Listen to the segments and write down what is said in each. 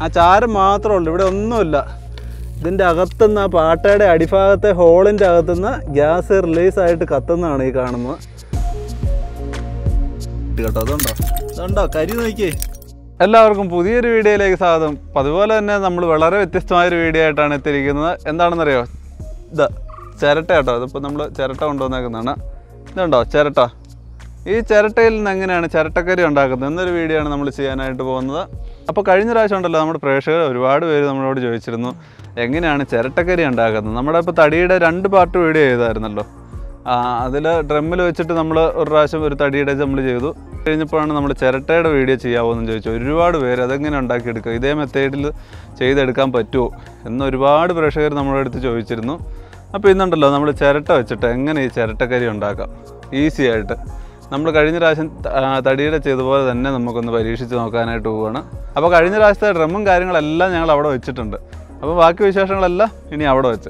ആ ചാരം മാത്രമേ ഉള്ളൂ ഇവിടെ ഒന്നുമില്ല ഇതിൻ്റെ അകത്തുനിന്ന് ആ പാട്ടയുടെ അടിഭാഗത്തെ ഹോളിൻ്റെ അകത്തുനിന്ന് ഗ്യാസ് റിലീസായിട്ട് കത്തുന്നതാണ് ഈ കാണുന്നത് കേട്ടോ അതുണ്ടോ അതുണ്ടോ കരി നോക്കിയേ എല്ലാവർക്കും പുതിയൊരു വീഡിയോയിലേക്ക് സ്വാഗതം അപ്പൊ അതുപോലെ തന്നെ നമ്മൾ വളരെ വ്യത്യസ്തമായ ഒരു വീഡിയോ ആയിട്ടാണ് എത്തിയിരിക്കുന്നത് എന്താണെന്നറിയോ ഇത് ചിരട്ട കേട്ടോ ഇതിപ്പോൾ നമ്മൾ ചിരട്ട കൊണ്ടുവന്നേക്കുന്നതാണ് ഇതുണ്ടോ ചിരട്ട ഈ ചിരട്ടയിൽ നിന്ന് എങ്ങനെയാണ് ചിരട്ടക്കരി ഉണ്ടാക്കുന്നത് എന്നൊരു വീഡിയോ ആണ് നമ്മൾ ചെയ്യാനായിട്ട് പോകുന്നത് അപ്പോൾ കഴിഞ്ഞ പ്രാവശ്യം ഉണ്ടല്ലോ നമ്മുടെ പ്രേക്ഷകർ ഒരുപാട് പേര് നമ്മളോട് ചോദിച്ചിരുന്നു എങ്ങനെയാണ് ചിരട്ടക്കരി ഉണ്ടാക്കുന്നത് നമ്മുടെ ഇപ്പോൾ തടിയുടെ രണ്ട് പാർട്ട് വീഡിയോ ചെയ്തായിരുന്നല്ലോ അതിൽ ഡ്രമ്മിൽ വെച്ചിട്ട് നമ്മൾ ഒരു പ്രാവശ്യം ഒരു തടിയുടെ നമ്മൾ ചെയ്തു കഴിഞ്ഞപ്പോഴാണ് നമ്മൾ ചിരട്ടയുടെ വീഡിയോ ചെയ്യാവോന്ന് ചോദിച്ചു ഒരുപാട് പേര് അതെങ്ങനെ ഉണ്ടാക്കിയെടുക്കുക ഇതേ മെത്തേഡിൽ ചെയ്തെടുക്കാൻ പറ്റുമോ എന്ന് ഒരുപാട് പ്രേക്ഷകർ നമ്മുടെ അടുത്ത് ചോദിച്ചിരുന്നു അപ്പോൾ ഇന്നുണ്ടല്ലോ നമ്മൾ ചിരട്ട വെച്ചിട്ട് എങ്ങനെ ഈ ചിരട്ടക്കരി ഉണ്ടാക്കാം ഈസി ആയിട്ട് നമ്മൾ കഴിഞ്ഞ പ്രാവശ്യം ത- ആ, തടിയുടെ ചെയ്ത പോലെ തന്നെ നമുക്കൊന്ന് പരീക്ഷിച്ച് നോക്കാനായിട്ട് പോവുകയാണ് അപ്പോൾ കഴിഞ്ഞ പ്രാവശ്യത്തെ ഡ്രമ്മും കാര്യങ്ങളെല്ലാം ഞങ്ങൾ അവിടെ വെച്ചിട്ടുണ്ട് അപ്പോൾ ബാക്കി വിശേഷങ്ങളെല്ലാം ഇനി അവിടെ വെച്ച്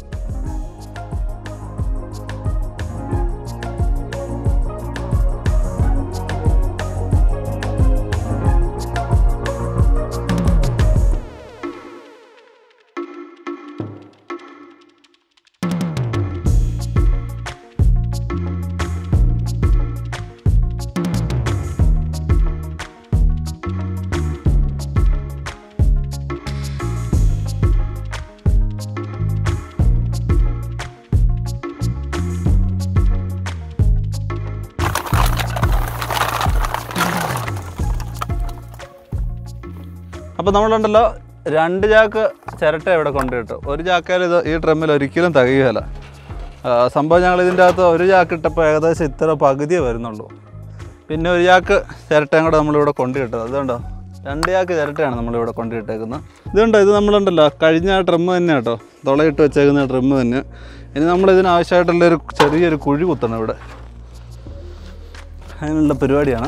അപ്പോൾ നമ്മളുണ്ടല്ലോ രണ്ട് ചാക്ക് ചിരട്ട ഇവിടെ കൊണ്ടുകിട്ടു ഒരു ചാക്കയിൽ ഇത് ഈ ഡ്രമ്മിൽ ഒരിക്കലും തികയുകയില്ല ആ, സംഭവം ഞങ്ങൾ ഇതിൻ്റെ അകത്ത് ഒരു ചാക്ക് ഇട്ടപ്പോൾ ഏകദേശം ഇത്ര പകുതിയേ വരുന്നുള്ളൂ പിന്നെ ഒരു ചാക്ക് ചിരട്ടയും കൂടെ നമ്മളിവിടെ കൊണ്ടുകിട്ടത് അതുകൊണ്ടോ രണ്ട് ചാക്ക് ചിരട്ടയാണ് നമ്മളിവിടെ കൊണ്ടുകിട്ടേക്കുന്നത് ഇതുണ്ടോ ഇത് നമ്മളുണ്ടല്ലോ കഴിഞ്ഞ ആ ഡ്രമ്മ് തന്നെ കേട്ടോ തുളയിട്ട് വെച്ചേക്കുന്ന ഡ്രമ്മ് തന്നെ ഇനി നമ്മൾ ഇതിനാവശ്യമായിട്ടുള്ളൊരു ചെറിയൊരു കുഴി കുത്തണം ഇവിടെ അതിനുള്ള പരിപാടിയാണ്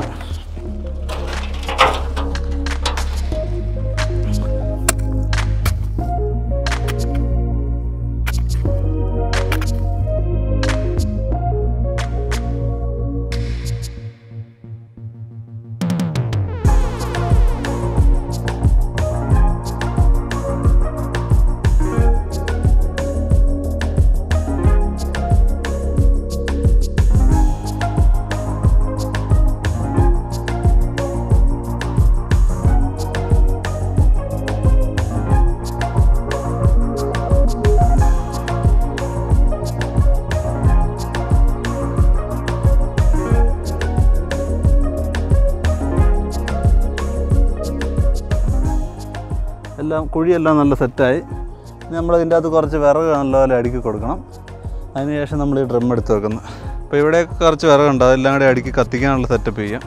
എല്ലാം കുഴിയെല്ലാം നല്ല സെറ്റായി നമ്മൾ ഇതിൻ്റെ അകത്ത് കുറച്ച് വിറക് നല്ലപോലെ അടുക്കി കൊടുക്കണം അതിനുശേഷം നമ്മൾ ഈ ഡ്രം എടുത്ത് വെക്കുന്നത് അപ്പോൾ ഇവിടെ കുറച്ച് വിറകുണ്ട് അതെല്ലാം കൂടി അടുക്കി കത്തിക്കാനുള്ള സെറ്റപ്പ് ചെയ്യാം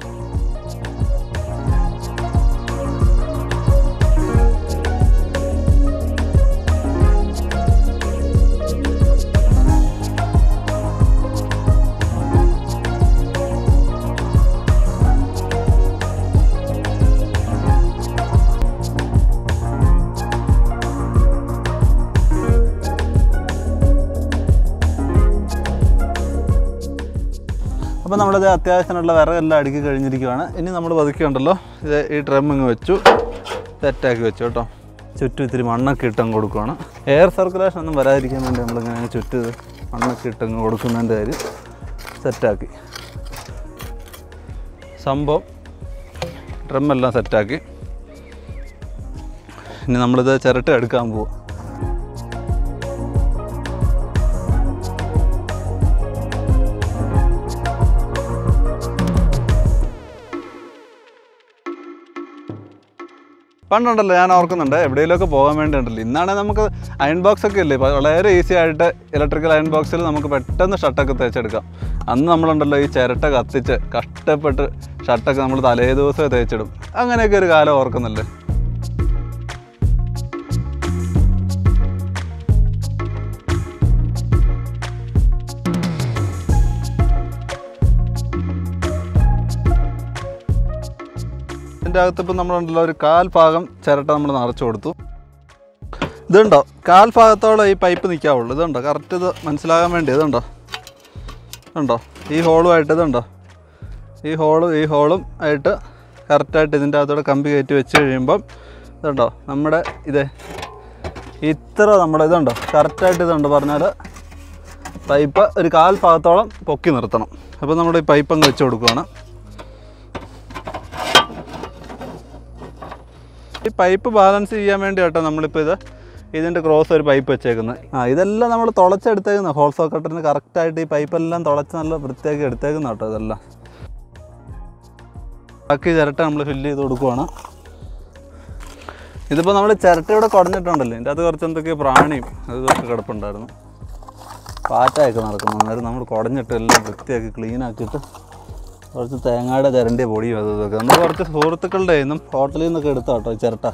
അപ്പോൾ നമ്മളിത് അത്യാവശ്യത്തിനുള്ള വിറകെല്ലാം അടുക്കി കഴിഞ്ഞിരിക്കുവാണ് ഇനി നമ്മൾ പതുക്കിയുണ്ടല്ലോ ഇത് ഈ ഡ്രം ഇങ്ങ് വെച്ചു സെറ്റാക്കി വെച്ചു കേട്ടോ ചുറ്റും ഇത്തിരി മണ്ണൊക്കെ ഇട്ടങ്ങ് കൊടുക്കുവാണ് എയർ സർക്കുലേഷൻ ഒന്നും വരാതിരിക്കാൻ വേണ്ടി നമ്മളിങ്ങനെ ചുറ്റും ഇത് മണ്ണൊക്കെ ഇട്ടങ്ങ് കൊടുക്കുന്നതിൻ്റെ കാര്യം സെറ്റാക്കി സംഭവം ഡ്രമ്മെല്ലാം സെറ്റാക്കി ഇനി നമ്മളിത് ചിരട്ട എടുക്കാൻ പോവും പണ്ടുണ്ടല്ലോ ഞാൻ ഓർക്കുന്നുണ്ട് എവിടെയെങ്കിലുമൊക്കെ പോകാൻ വേണ്ടി ഉണ്ടല്ലോ ഇന്നാണെങ്കിൽ നമുക്ക് അയൺ ബോക്സ് ഒക്കെ ഇല്ലേ ഇപ്പം വളരെ ഈസി ആയിട്ട് ഇലക്ട്രിക്കൽ അയൺ ബോക്സിൽ നമുക്ക് പെട്ടെന്ന് ഷർട്ടൊക്കെ തേച്ചെടുക്കാം അന്ന് നമ്മളുണ്ടല്ലോ ഈ ചിരട്ട കത്തിച്ച് കഷ്ടപ്പെട്ട് ഷർട്ടൊക്കെ നമ്മൾ തലേ ദിവസമേ തേച്ചിടും അങ്ങനെയൊക്കെ ഒരു കാലം ഓർക്കുന്നില്ലേ ഇതിൻ്റെ അകത്ത് ഇപ്പം നമ്മളുണ്ടല്ലോ ഒരു കാൽ ഭാഗം ചിരട്ട നമ്മൾ നിറച്ച് കൊടുത്തു ഇതുണ്ടോ കാൽ ഭാഗത്തോളം ഈ പൈപ്പ് നിൽക്കാവുള്ളൂ ഇതുണ്ടോ കറക്റ്റ് ഇത് മനസ്സിലാകാൻ വേണ്ടി ഇതുണ്ടോ ഇതുണ്ടോ ഈ ഹോളുമായിട്ട് ഇതുണ്ടോ ഈ ഹോളും ഈ ഹോളും ആയിട്ട് കറക്റ്റായിട്ട് ഇതിൻ്റെ അകത്തൂടെ കമ്പി കയറ്റി വെച്ച് കഴിയുമ്പം ഇതുണ്ടോ നമ്മുടെ ഇത് ഇത്ര നമ്മുടെ ഇതുണ്ടോ കറക്റ്റായിട്ട് ഇതുണ്ട് പറഞ്ഞാൽ പൈപ്പ് ഒരു കാൽ ഭാഗത്തോളം പൊക്കി നിർത്തണം അപ്പോൾ നമ്മുടെ ഈ പൈപ്പ് അങ്ങ് വെച്ച് കൊടുക്കുകയാണ് ഈ പൈപ്പ് ബാലൻസ് ചെയ്യാൻ വേണ്ടി കേട്ടോ നമ്മളിപ്പോൾ ഇത് ഇതിൻ്റെ ക്രോസ് ഒരു പൈപ്പ് വെച്ചേക്കുന്നത് ആ ഇതെല്ലാം നമ്മൾ തുളച്ചെടുത്തേക്കുന്ന ഹോൾ സോക്കറ്റിന് കറക്റ്റായിട്ട് ഈ പൈപ്പെല്ലാം തുളച്ച് നല്ല വൃത്തിയാക്കി എടുത്തേക്കുന്ന കേട്ടോ ഇതെല്ലാം ബാക്കി ചിരട്ട നമ്മൾ ഫില്ല് ചെയ്ത് കൊടുക്കുവാണ് ഇതിപ്പോൾ നമ്മൾ ചിരട്ട ഇവിടെ കുടഞ്ഞിട്ടുണ്ടല്ലോ ഇതിൻ്റെ അത് കുറച്ച് എന്തൊക്കെയോ പ്രാണിയും അത് കുറച്ച് കിടപ്പുണ്ടായിരുന്നു പാറ്റയൊക്കെ നടക്കുന്നു അന്നേരം നമ്മൾ കുടഞ്ഞിട്ട് എല്ലാം വൃത്തിയാക്കി ക്ലീൻ ആക്കിയിട്ട് കുറച്ച് തേങ്ങയുടെ ചിരണ്ടിയ പൊടിയും അത് ഇതൊക്കെ നമ്മൾ കുറച്ച് സുഹൃത്തുക്കളുടെ നിന്നും ഹോട്ടലിൽ നിന്നൊക്കെ എടുത്താ കേട്ടോ ഈ ചിരട്ട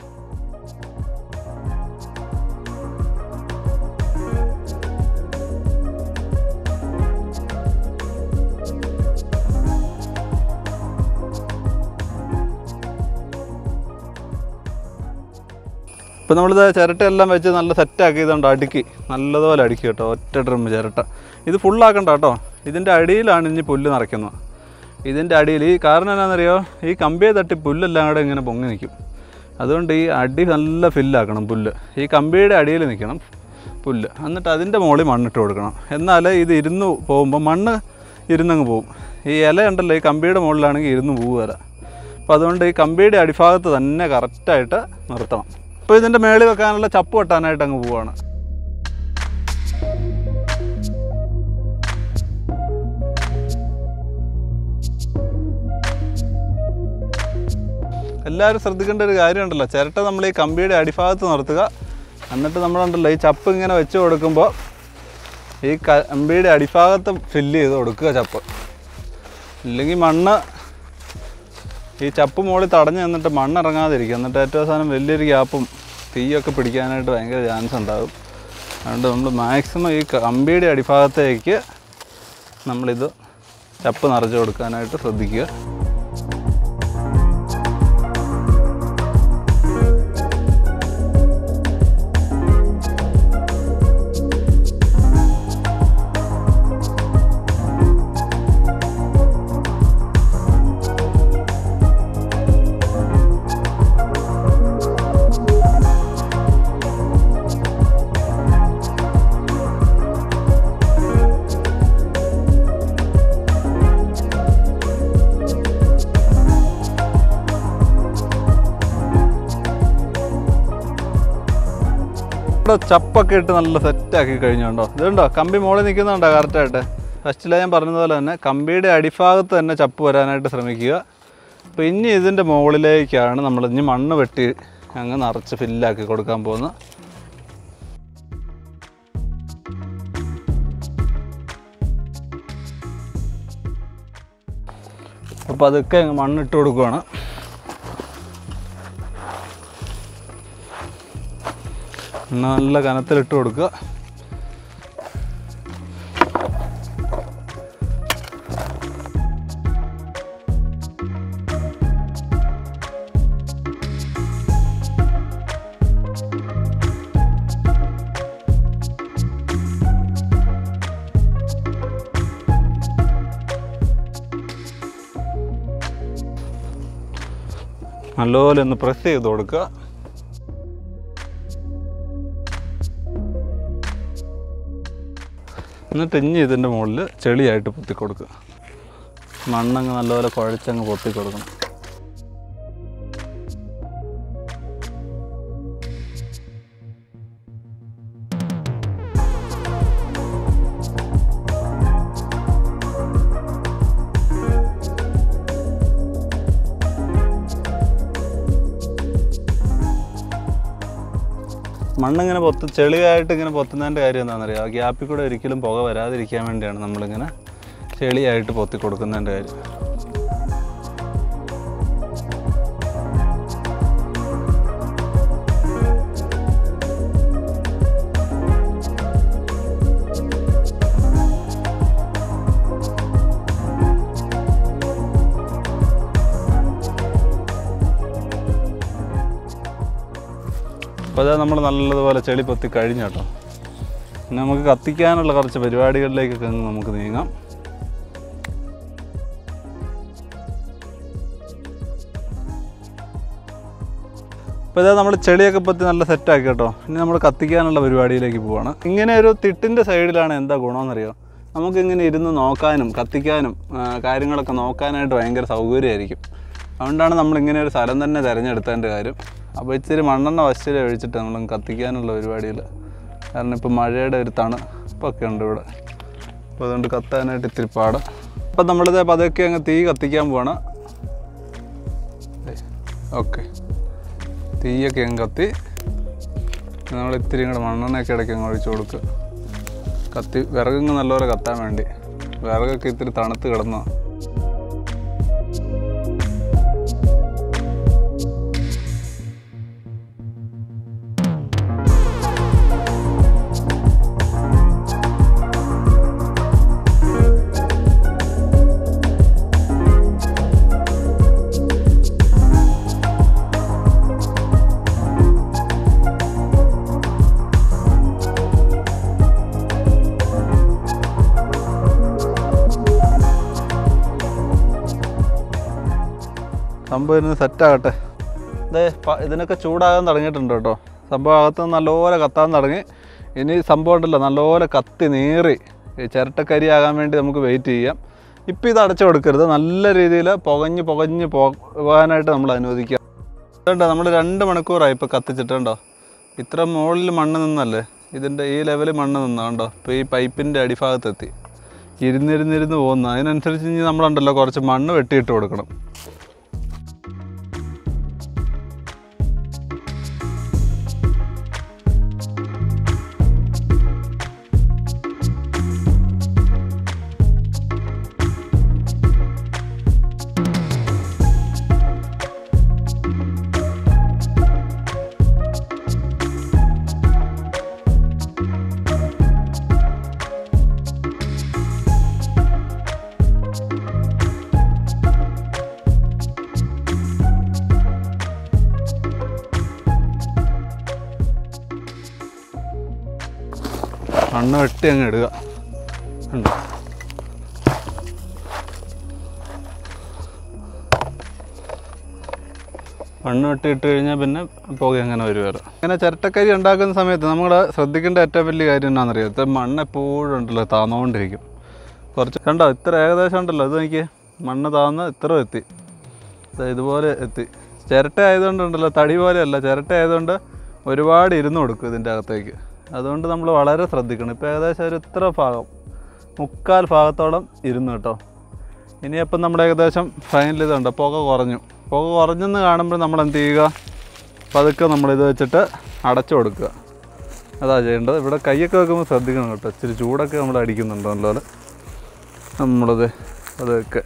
ഇപ്പം നമ്മളിത് ചിരട്ടയെല്ലാം വെച്ച് നല്ല സെറ്റാക്കി ഇതുണ്ട് അടുക്കി നല്ലതുപോലെ അടുക്കി കേട്ടോ ഒറ്റ ഡ്രം ചിരട്ട ഇത് ഫുള്ളാക്കണ്ട കേട്ടോ ഇതിൻ്റെ അടിയിലാണ് ഇനി പുല്ല് നിറയ്ക്കുന്നത് ഇതിൻ്റെ അടിയിൽ ഈ കാരണം എന്നാണെന്നറിയോ ഈ കമ്പിയെ തട്ടി പുല്ലെല്ലാം കൂടെ ഇങ്ങനെ പൊങ്ങി നിൽക്കും അതുകൊണ്ട് ഈ അടി നല്ല ഫില്ലാക്കണം പുല്ല് ഈ കമ്പിയുടെ അടിയിൽ നിൽക്കണം പുല്ല് എന്നിട്ട് അതിൻ്റെ മുകളിൽ മണ്ണിട്ട് കൊടുക്കണം എന്നാലേ ഇത് ഇരുന്ന് പോകുമ്പോൾ മണ്ണ് ഇരുന്നങ്ങ് പോകും ഈ ഇല ഉണ്ടല്ലോ ഈ കമ്പിയുടെ മുകളിലാണെങ്കിൽ ഇരുന്ന് പോകുക അപ്പോൾ അതുകൊണ്ട് ഈ കമ്പിയുടെ അടിഭാഗത്ത് തന്നെ കറക്റ്റായിട്ട് നിർത്തണം അപ്പോൾ ഇതിൻ്റെ മേളിൽ വെക്കാനുള്ള ചപ്പ് വെട്ടാനായിട്ട് അങ്ങ് പോവാണ് എല്ലാവരും ശ്രദ്ധിക്കേണ്ട ഒരു കാര്യമുണ്ടല്ലോ ചിരട്ട നമ്മൾ ഈ കമ്പിയുടെ അടിഭാഗത്ത് നിർത്തുക എന്നിട്ട് നമ്മളുണ്ടല്ലോ ഈ ചപ്പ് ഇങ്ങനെ വെച്ച് കൊടുക്കുമ്പോൾ ഈ കമ്പിയുടെ അടിഭാഗത്ത് ഫില്ല് ചെയ്ത് കൊടുക്കുക ചപ്പ് ഇല്ലെങ്കിൽ മണ്ണ് ഈ ചപ്പ് മുകളിൽ തടഞ്ഞു നിന്നിട്ട് മണ്ണ് ഇറങ്ങാതിരിക്കും എന്നിട്ട് ഏറ്റവും അവസാനം വലിയൊരു ഗ്യാപ്പും തീയൊക്കെ പിടിക്കാനായിട്ട് ഭയങ്കര ചാൻസ് ഉണ്ടാകും അതുകൊണ്ട് നമ്മൾ മാക്സിമം ഈ കമ്പിയുടെ അടിഭാഗത്തേക്ക് നമ്മളിത് ചപ്പ് നിറച്ച് കൊടുക്കാനായിട്ട് ശ്രദ്ധിക്കുക ഇവിടെ ചപ്പൊക്കെ ഇട്ട് നല്ല സെറ്റാക്കി കഴിഞ്ഞുണ്ടോ ഇതുണ്ടോ കമ്പി മുകളിൽ നിൽക്കുന്നുണ്ടോ കറക്റ്റായിട്ട് ഫസ്റ്റിലെ ഞാൻ പറഞ്ഞതുപോലെ തന്നെ കമ്പിയുടെ അടിഭാഗത്ത് തന്നെ ചപ്പ് വരാനായിട്ട് ശ്രമിക്കുക അപ്പോൾ ഇനി ഇതിൻ്റെ മുകളിലേക്കാണ് നമ്മൾ ഇനി മണ്ണ് വെട്ടി അങ്ങ് നിറച്ച് ഫില്ലാക്കി കൊടുക്കാൻ പോകുന്നത് അപ്പോൾ അതൊക്കെ അങ്ങ് മണ്ണിട്ട് കൊടുക്കുവാണ് നല്ല കനത്തിലിട്ട് കൊടുക്കുക നല്ലപോലെ ഒന്ന് പ്രസ് ചെയ്ത് കൊടുക്കുക എന്നിട്ട് ഇനി ഇതിൻ്റെ മുകളിൽ ചെളിയായിട്ട് പൊത്തി കൊടുക്കുക മണ്ണങ്ങ് നല്ലപോലെ കുഴച്ചങ്ങ് പൊത്തി കൊടുക്കണം മണ്ണിങ്ങനെ പൊത്ത് ചെളിയായിട്ട് ഇങ്ങനെ പൊത്തുന്നതിൻ്റെ കാര്യം എന്താണെന്നറിയാം ആ ഗ്യാപ്പിൽ കൂടെ ഒരിക്കലും പുക വരാതിരിക്കാൻ വേണ്ടിയാണ് നമ്മളിങ്ങനെ ചെളിയായിട്ട് പൊത്തി കൊടുക്കുന്നതിൻ്റെ കാര്യം അപ്പോൾ അത് നമ്മൾ നല്ലതുപോലെ ചെളി പൊത്തി കഴിഞ്ഞു കേട്ടോ പിന്നെ നമുക്ക് കത്തിക്കാനുള്ള കുറച്ച് പരിപാടികളിലേക്കൊക്കെ അങ്ങ് നമുക്ക് നീങ്ങാം അപ്പോൾ ഇതാ നമ്മൾ ചെളിയൊക്കെ പറ്റി നല്ല സെറ്റാക്കി കേട്ടോ ഇനി നമ്മൾ കത്തിക്കാനുള്ള പരിപാടിയിലേക്ക് പോവാണ് ഇങ്ങനെ ഒരു തിട്ടിൻ്റെ സൈഡിലാണ് എന്താ ഗുണമെന്നറിയോ നമുക്കിങ്ങനെ ഇരുന്ന് നോക്കാനും കത്തിക്കാനും ആ, കാര്യങ്ങളൊക്കെ നോക്കാനായിട്ട് ഭയങ്കര സൗകര്യമായിരിക്കും അതുകൊണ്ടാണ് നമ്മൾ ഇങ്ങനെ ഒരു സ്ഥലം തന്നെ തിരഞ്ഞെടുത്തതിൻ്റെ കാര്യം അപ്പോൾ ഇച്ചിരി മണ്ണെണ്ണ വശത്തിൽ ഒഴിച്ചിട്ട് നമ്മൾ കത്തിക്കാനുള്ള പരിപാടിയിൽ കാരണം ഇപ്പോൾ മഴയുടെ ഒരു തണുപ്പൊക്കെ ഉണ്ട് ഇവിടെ അപ്പോൾ അതുകൊണ്ട് കത്താനായിട്ട് ഇത്തിരി പാട് അപ്പം നമ്മളിത് പതുക്കെ അങ്ങ് തീ കത്തിക്കാൻ പോവാണ് ഓക്കെ തീയൊക്കെ അങ്ങ് കത്തി നമ്മൾ ഇത്തിരി കൂടെ മണ്ണെണ്ണയൊക്കെ ഇടയ്ക്ക് അങ്ങ് ഒഴിച്ചു കൊടുക്കുക കത്തി വിറകങ്ങ് നല്ലപോലെ കത്താൻ വേണ്ടി വിറകൊക്കെ ഇത്തിരി തണുത്ത് കിടന്നോ സംഭവം ഇരുന്ന് സെറ്റാകട്ടെ ഇതേ പ- ഇതിനൊക്കെ ചൂടാകാൻ തുടങ്ങിയിട്ടുണ്ട് കേട്ടോ സംഭവം അകത്ത് നിന്ന് നല്ലപോലെ കത്താൻ തുടങ്ങി ഇനി സംഭവം ഉണ്ടല്ലോ നല്ലപോലെ കത്തി നീറി ഈ ചിരട്ടക്കരി ആകാൻ വേണ്ടി നമുക്ക് വെയിറ്റ് ചെയ്യാം ഇപ്പം ഇത് അടച്ചു കൊടുക്കരുത് നല്ല രീതിയിൽ പുകഞ്ഞ് പുകഞ്ഞ് പോകാനായിട്ട് നമ്മൾ അനുവദിക്കുക ഇതുണ്ടോ നമ്മൾ രണ്ട് മണിക്കൂറായി ഇപ്പോൾ കത്തിച്ചിട്ടുണ്ടോ ഇത്ര മുകളിൽ മണ്ണ് നിന്നല്ലേ ഇതിൻ്റെ ഈ ലെവലിൽ മണ്ണ് നിന്നാണ്ടോ ഇപ്പോൾ ഈ പൈപ്പിൻ്റെ അടിഭാഗത്തെത്തി ഇരുന്നിരുന്നിരുന്ന് പോകുന്നു അതിനനുസരിച്ച് ഇനി നമ്മളുണ്ടല്ലോ കുറച്ച് മണ്ണ് വെട്ടിയിട്ട് കൊടുക്കണം മണ്ണ് വെട്ടി അങ്ങ് ഇടുക ഉണ്ടോ മണ്ണ് വെട്ടി ഇട്ട് കഴിഞ്ഞാൽ പിന്നെ പുക അങ്ങനെ വരുവാറ് അങ്ങനെ ചിരട്ടക്കരി ഉണ്ടാക്കുന്ന സമയത്ത് നമ്മൾ ശ്രദ്ധിക്കേണ്ട ഏറ്റവും വലിയ കാര്യം എന്നാണെന്നറിയോ ഇത് മണ്ണ് എപ്പോഴും ഉണ്ടല്ലോ താന്നുകൊണ്ടിരിക്കും കുറച്ച് കണ്ടോ ഇത്ര ഏകദേശം ഉണ്ടല്ലോ ഇത് എനിക്ക് മണ്ണ് താന്ന് ഇത്ര എത്തി ദേ ഇതുപോലെ എത്തി ചിരട്ട ആയതുകൊണ്ട് ഉണ്ടല്ലോ തടി പോലെയല്ല ചിരട്ട ആയതുകൊണ്ട് ഒരുപാട് ഇരുന്ന് കൊടുക്കും ഇതിൻ്റെ അകത്തേക്ക് അതുകൊണ്ട് നമ്മൾ വളരെ ശ്രദ്ധിക്കണം ഇപ്പോൾ ഏകദേശം ഒരു ഇത്ര ഭാഗം മുക്കാൽ ഭാഗത്തോളം ഇരുന്നു കേട്ടോ ഇനിയപ്പം നമ്മൾ ഏകദേശം ഫൈനൽ ഇതുണ്ട് പുക കുറഞ്ഞു പുക കുറഞ്ഞെന്ന് കാണുമ്പോൾ നമ്മൾ എന്ത് ചെയ്യുക പതുക്കെ നമ്മളിത് വെച്ചിട്ട് അടച്ചു കൊടുക്കുക അതാ ചെയ്യേണ്ടത് ഇവിടെ കൈയൊക്കെ വെക്കുമ്പോൾ ശ്രദ്ധിക്കണം കേട്ടോ ഇച്ചിരി ചൂടൊക്കെ നമ്മൾ അടിക്കുന്നുണ്ട് നല്ലപോലെ നമ്മളത് അതൊക്കെ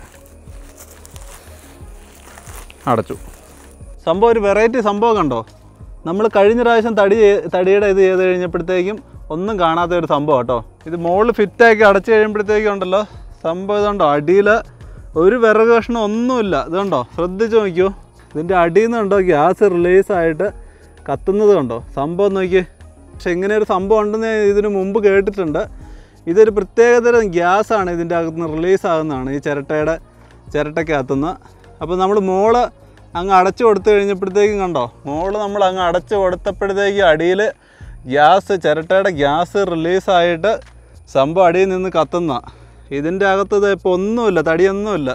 അടച്ചു സംഭവം ഒരു വെറൈറ്റി സംഭവം കണ്ടോ നമ്മൾ കഴിഞ്ഞ പ്രാവശ്യം തടി ചെയ്- തടിയുടെ ഇത് ചെയ്ത് കഴിഞ്ഞപ്പോഴത്തേക്കും ഒന്നും കാണാത്ത ഒരു സംഭവം കേട്ടോ ഇത് മുകളിൽ ഫിറ്റാക്കി അടച്ചു കഴിയുമ്പോഴത്തേക്കും ഉണ്ടല്ലോ സംഭവം ഇതുണ്ടോ അടിയിൽ ഒരു വിറക് കഷ്ണം ഒന്നുമില്ല ഇതുണ്ടോ ശ്രദ്ധിച്ച് നോക്കിയോ ഇതിൻ്റെ അടിയിൽ നിന്ന് കണ്ടോ ഗ്യാസ് റിലീസായിട്ട് കത്തുന്നത് കണ്ടോ സംഭവം നോക്കിയേ പക്ഷെ ഇങ്ങനെ ഒരു സംഭവം ഉണ്ടെന്ന് ഞാൻ ഇതിനു മുമ്പ് കേട്ടിട്ടുണ്ട് ഇതൊരു പ്രത്യേകതരം ഗ്യാസാണ് ഇതിൻ്റെ അകത്ത് നിന്ന് റിലീസ് ആകുന്നതാണ് ഈ ചിരട്ടയുടെ ചിരട്ടയ്ക്കകത്തുനിന്ന് അപ്പോൾ നമ്മൾ മോള് അങ്ങ് അടച്ചു കൊടുത്തു കഴിഞ്ഞപ്പോഴത്തേക്കും കണ്ടോ മോള് നമ്മൾ അങ്ങ് അടച്ചു കൊടുത്തപ്പോഴത്തേക്കും അടിയിൽ ഗ്യാസ് ചിരട്ടയുടെ ഗ്യാസ് റിലീസായിട്ട് സംഭവം അടിയിൽ നിന്ന് കത്തുന്ന ഇതിൻ്റെ അകത്ത് ഇത് ഇപ്പോൾ ഒന്നുമില്ല തടിയൊന്നുമില്ല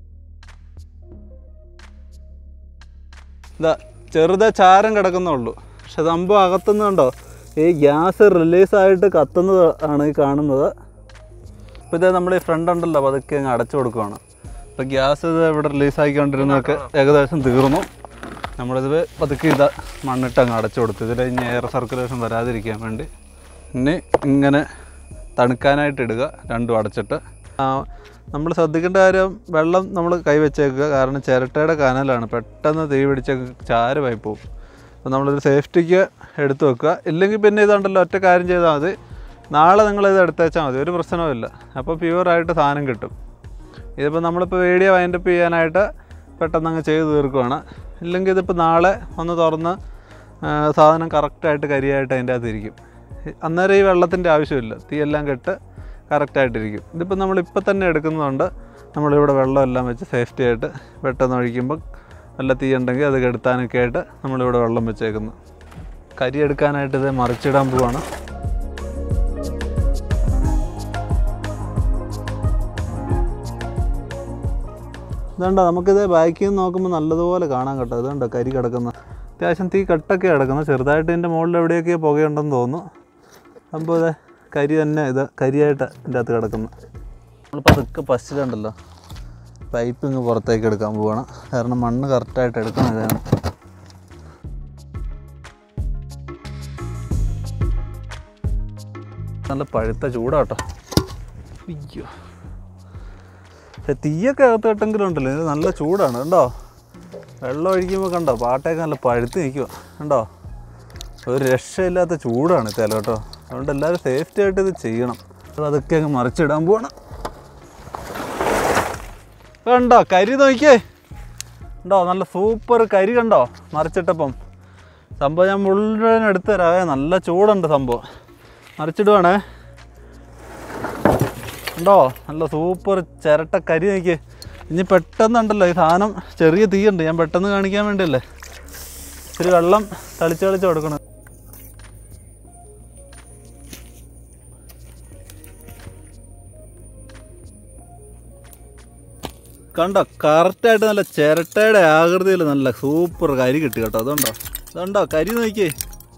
ഇതാ ചെറുതെ ചാരം കിടക്കുന്നുള്ളൂ പക്ഷെ സംഭവം അകത്തുനിന്ന് കണ്ടോ ഈ ഗ്യാസ് റിലീസായിട്ട് കത്തുന്നത് ആണ് ഈ കാണുന്നത് ഇപ്പോൾ ഇത് നമ്മൾ ഈ ഫ്രണ്ട് ഉണ്ടല്ലോ പതുക്കെ അങ്ങ് അടച്ചു കൊടുക്കുവാണ് അപ്പോൾ ഗ്യാസ് ഇത് ഇവിടെ റിലീസായിക്കൊണ്ടിരുന്നതൊക്കെ ഏകദേശം തീർന്നു നമ്മളിത് പതുക്കെ ഇത് മണ്ണിട്ട് അങ്ങ് അടച്ചു കൊടുത്തു ഇതിൽ ഇനി എയർ സർക്കുലേഷൻ വരാതിരിക്കാൻ വേണ്ടി ഇനി ഇങ്ങനെ തണുക്കാനായിട്ട് ഇടുക രണ്ടും അടച്ചിട്ട് നമ്മൾ ശ്രദ്ധിക്കേണ്ട കാര്യം വെള്ളം നമ്മൾ കൈവച്ചേക്കുക കാരണം ചിരട്ടയുടെ കനലാണ് പെട്ടെന്ന് തീ പിടിച്ച ചാരമായി പോകും അപ്പോൾ നമ്മളൊരു സേഫ്റ്റിക്ക് എടുത്തു വെക്കുക ഇല്ലെങ്കിൽ പിന്നെ ഇതുണ്ടല്ലോ ഒറ്റ കാര്യം ചെയ്താൽ മതി നാളെ നിങ്ങളിത് എടുത്തേച്ചാൽ മതി ഒരു പ്രശ്നവുമില്ല അപ്പോൾ പ്യുവറായിട്ട് സാധനം കിട്ടും ഇതിപ്പോൾ നമ്മളിപ്പോൾ വീഡിയോ വൈൻഡപ്പ് ചെയ്യാനായിട്ട് പെട്ടെന്ന് അങ്ങ് ചെയ്ത് തീർക്കുവാണ് ഇല്ലെങ്കിൽ ഇതിപ്പോൾ നാളെ ഒന്ന് തുറന്ന് ആ, സാധനം കറക്റ്റായിട്ട് കരിയായിട്ട് അതിൻ്റെ അകത്ത് ഇരിക്കും അന്നേരം ഈ വെള്ളത്തിൻ്റെ ആവശ്യമില്ല തീയെല്ലാം കെട്ട് കറക്റ്റായിട്ടിരിക്കും ഇതിപ്പോൾ നമ്മളിപ്പോൾ തന്നെ എടുക്കുന്നതുകൊണ്ട് നമ്മളിവിടെ വെള്ളമെല്ലാം വെച്ച് സേഫ്റ്റി ആയിട്ട് പെട്ടെന്ന് ഒഴിക്കുമ്പോൾ നല്ല തീ ഉണ്ടെങ്കിൽ അത് കെടുത്താനൊക്കെ ആയിട്ട് നമ്മളിവിടെ വെള്ളം വെച്ചേക്കുന്നു കരി എടുക്കാനായിട്ട് ഇത് മറിച്ചിടാൻ പോവാണ് ഇതുണ്ടോ നമുക്കിത് ബാക്കിൽ നിന്ന് നോക്കുമ്പോൾ നല്ലതുപോലെ കാണാൻ കേട്ടോ ഇതുണ്ടോ കരി കിടക്കുന്ന അത്യാവശ്യം തീ കട്ടൊക്കെ കിടക്കുന്നത് ചെറുതായിട്ട് ഇതിൻ്റെ മുകളിൽ എവിടെയൊക്കെ പുകയുണ്ടെന്ന് തോന്നുന്നു അപ്പോൾ ഇത് കരി തന്നെ ഇത് കരിയായിട്ട് ഇതിൻ്റെ അകത്ത് കിടക്കുന്നു നമ്മളിപ്പോൾ അതൊക്കെ പശ്ചിലുണ്ടല്ലോ പൈപ്പ് ഇങ്ങ് പുറത്തേക്ക് എടുക്കാൻ പോവാണ് കാരണം മണ്ണ് കറക്റ്റായിട്ട് എടുക്കണം ഇതാണ് നല്ല പഴുത്ത ചൂടാട്ടോ അയ്യോ പക്ഷെ തീയൊക്കെ അകത്ത് കിട്ടെങ്കിലും ഉണ്ടല്ലോ ഇത് നല്ല ചൂടാണ് കണ്ടോ വെള്ളം ഒഴിക്കുമ്പോൾ കണ്ടോ പാട്ടയൊക്കെ നല്ല പഴുത്ത് നിൽക്കുക കണ്ടോ ഒരു രക്ഷയില്ലാത്ത ചൂടാണ് തേല കേട്ടോ അതുകൊണ്ട് എല്ലാവരും സേഫ്റ്റി ആയിട്ട് ഇത് ചെയ്യണം അപ്പോൾ അതൊക്കെ അങ്ങ് മറിച്ചിടാൻ പോകണം കണ്ടോ കരി നോക്കിയേ ഉണ്ടോ നല്ല സൂപ്പർ കരി കണ്ടോ മറിച്ചിട്ടപ്പം സംഭവം ഞാൻ മുഴുവൻ എടുത്തു തരാം നല്ല ചൂടുണ്ട് സംഭവം മറിച്ചിടുവാണേ ഉണ്ടോ നല്ല സൂപ്പർ ചിരട്ട കരി നോക്കിയേ ഇനി പെട്ടെന്നുണ്ടല്ലോ ഈ സാധനം ചെറിയ തീയുണ്ട് ഞാൻ പെട്ടെന്ന് കാണിക്കാൻ വേണ്ടിയല്ലേ ഇത്തിരി വെള്ളം തളിച്ച് തളിച്ച് കൊടുക്കണം കണ്ടോ കറക്റ്റായിട്ട് നല്ല ചിരട്ടയുടെ ആകൃതിയിൽ നല്ല സൂപ്പർ കരി കിട്ടി കേട്ടോ അതുണ്ടോ അതുണ്ടോ കരി നോക്കിയേ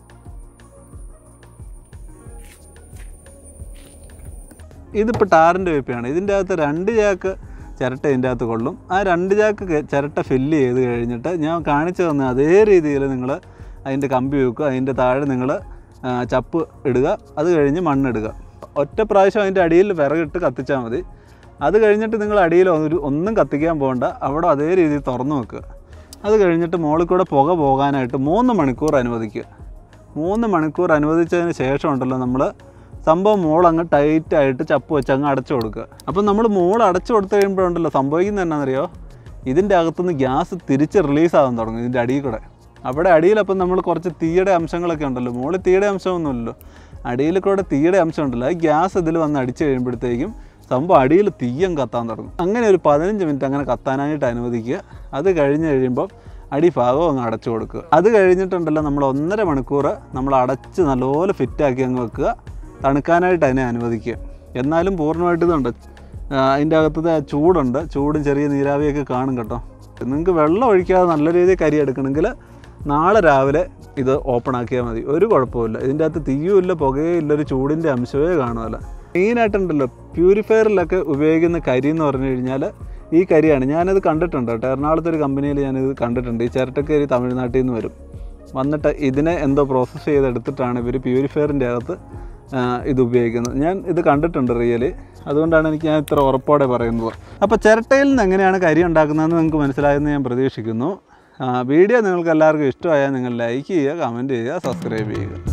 ഇതിപ്പോൾ ടാറിൻ്റെ വേപ്പിയാണ് ഇതിൻ്റെ അകത്ത് രണ്ട് ചാക്ക് ചിരട്ട ഇതിൻ്റെ അകത്ത് കൊള്ളും ആ രണ്ട് ചാക്ക് കെ- ചിരട്ട ഫില്ല് ചെയ്ത് കഴിഞ്ഞിട്ട് ഞാൻ കാണിച്ചു തന്ന അതേ രീതിയിൽ നിങ്ങൾ അതിൻ്റെ കമ്പി വെക്കുക അതിൻ്റെ താഴെ നിങ്ങൾ ചപ്പ് ഇടുക അത് കഴിഞ്ഞ് മണ്ണിടുക ഒറ്റ പ്രാവശ്യം അതിൻ്റെ അടിയിൽ വിറകിട്ട് കത്തിച്ചാൽ മതി അത് കഴിഞ്ഞിട്ട് നിങ്ങൾ അടിയിൽ ഒരു ഒന്നും കത്തിക്കാൻ പോകണ്ട അവിടെ അതേ രീതിയിൽ തുറന്നു വെക്കുക അത് കഴിഞ്ഞിട്ട് മുകളിൽ കൂടെ പുക പോകാനായിട്ട് മൂന്ന് മണിക്കൂർ അനുവദിക്കുക മൂന്ന് മണിക്കൂർ അനുവദിച്ചതിന് ശേഷം ഉണ്ടല്ലോ നമ്മൾ സംഭവം മോൾ അങ്ങ് ടൈറ്റായിട്ട് ചപ്പ് വെച്ച് അങ്ങ് അടച്ചു കൊടുക്കുക അപ്പം നമ്മൾ മോൾ അടച്ചു കൊടുത്തു കഴിയുമ്പോഴുണ്ടല്ലോ സംഭവിക്കുന്നത് എന്നാണെന്നറിയോ ഇതിൻ്റെ അകത്തുനിന്ന് ഗ്യാസ് തിരിച്ച് റിലീസാകാൻ തുടങ്ങും ഇതിൻ്റെ അടിയിൽ കൂടെ അവിടെ അടിയിലപ്പം നമ്മൾ കുറച്ച് തീയുടെ അംശങ്ങളൊക്കെ ഉണ്ടല്ലോ മുകളിൽ തീയുടെ അംശമൊന്നുമില്ലല്ലോ അടിയിൽ കൂടെ തീയുടെ അംശം ഉണ്ടല്ലോ ആ ഗ്യാസ് ഇതിൽ വന്ന് അടിച്ചു കഴിയുമ്പോഴത്തേക്കും സംഭവം അടിയിൽ തീയം കത്താൻ തുടങ്ങും അങ്ങനെ ഒരു പതിനഞ്ച് മിനിറ്റ് അങ്ങനെ കത്താനായിട്ട് അനുവദിക്കുക അത് കഴിഞ്ഞ് കഴിയുമ്പോൾ അടിഭാഗം അങ്ങ് അടച്ചു കൊടുക്കുക അത് കഴിഞ്ഞിട്ടുണ്ടല്ലോ നമ്മൾ ഒന്നര മണിക്കൂർ നമ്മൾ അടച്ച് നല്ലപോലെ ഫിറ്റാക്കി അങ്ങ് വെക്കുക തണുക്കാനായിട്ട് അതിനെ അനുവദിക്കുക എന്നാലും പൂർണ്ണമായിട്ട് ഇതുണ്ട് ആ, അതിൻ്റെ അകത്തത് ആ ചൂടുണ്ട് ചൂടും ചെറിയ നീരാവിയൊക്കെ കാണും കേട്ടോ നിങ്ങൾക്ക് വെള്ളം ഒഴിക്കാതെ നല്ല രീതിയിൽ കരി എടുക്കണമെങ്കിൽ നാളെ രാവിലെ ഇത് ഓപ്പൺ ആക്കിയാൽ മതി ഒരു കുഴപ്പമില്ല ഇതിൻ്റെ അകത്ത് തീയും ഇല്ല പുകയും ഇല്ല ഒരു ചൂടിൻ്റെ അംശമേ കാണുമല്ല മെയിനായിട്ടുണ്ടല്ലോ പ്യൂരിഫയറിലൊക്കെ ഉപയോഗിക്കുന്ന കരി എന്ന് പറഞ്ഞു കഴിഞ്ഞാൽ ഈ കരിയാണ് ഞാനത് കണ്ടിട്ടുണ്ട് കേട്ടോ എറണാകുളത്ത് ഒരു കമ്പനിയിൽ ഞാനിത് കണ്ടിട്ടുണ്ട് ഈ ചിരട്ടക്കരി തമിഴ്നാട്ടിൽ നിന്ന് വരും വന്നിട്ട് ഇതിനെ എന്തോ പ്രോസസ്സ് ചെയ്തെടുത്തിട്ടാണ് ഇവർ പ്യൂരിഫയറിൻ്റെ അകത്ത് ആ, ഇത് ഉപയോഗിക്കുന്നത് ഞാൻ ഇത് കണ്ടിട്ടുണ്ട് റിയലി അതുകൊണ്ടാണ് എനിക്ക് ഞാൻ ഇത്ര ഉറപ്പോടെ പറയുന്നത് അപ്പോൾ ചിരട്ടയിൽ നിന്ന് എങ്ങനെയാണ് കരി ഉണ്ടാക്കുന്നതെന്ന് നിങ്ങൾക്ക് മനസ്സിലായെന്ന് ഞാൻ പ്രതീക്ഷിക്കുന്നു ആ, വീഡിയോ നിങ്ങൾക്ക് എല്ലാവർക്കും ഇഷ്ടമായാൽ നിങ്ങൾ ലൈക്ക് ചെയ്യുക കമൻറ്റ് ചെയ്യുക സബ്സ്ക്രൈബ് ചെയ്യുക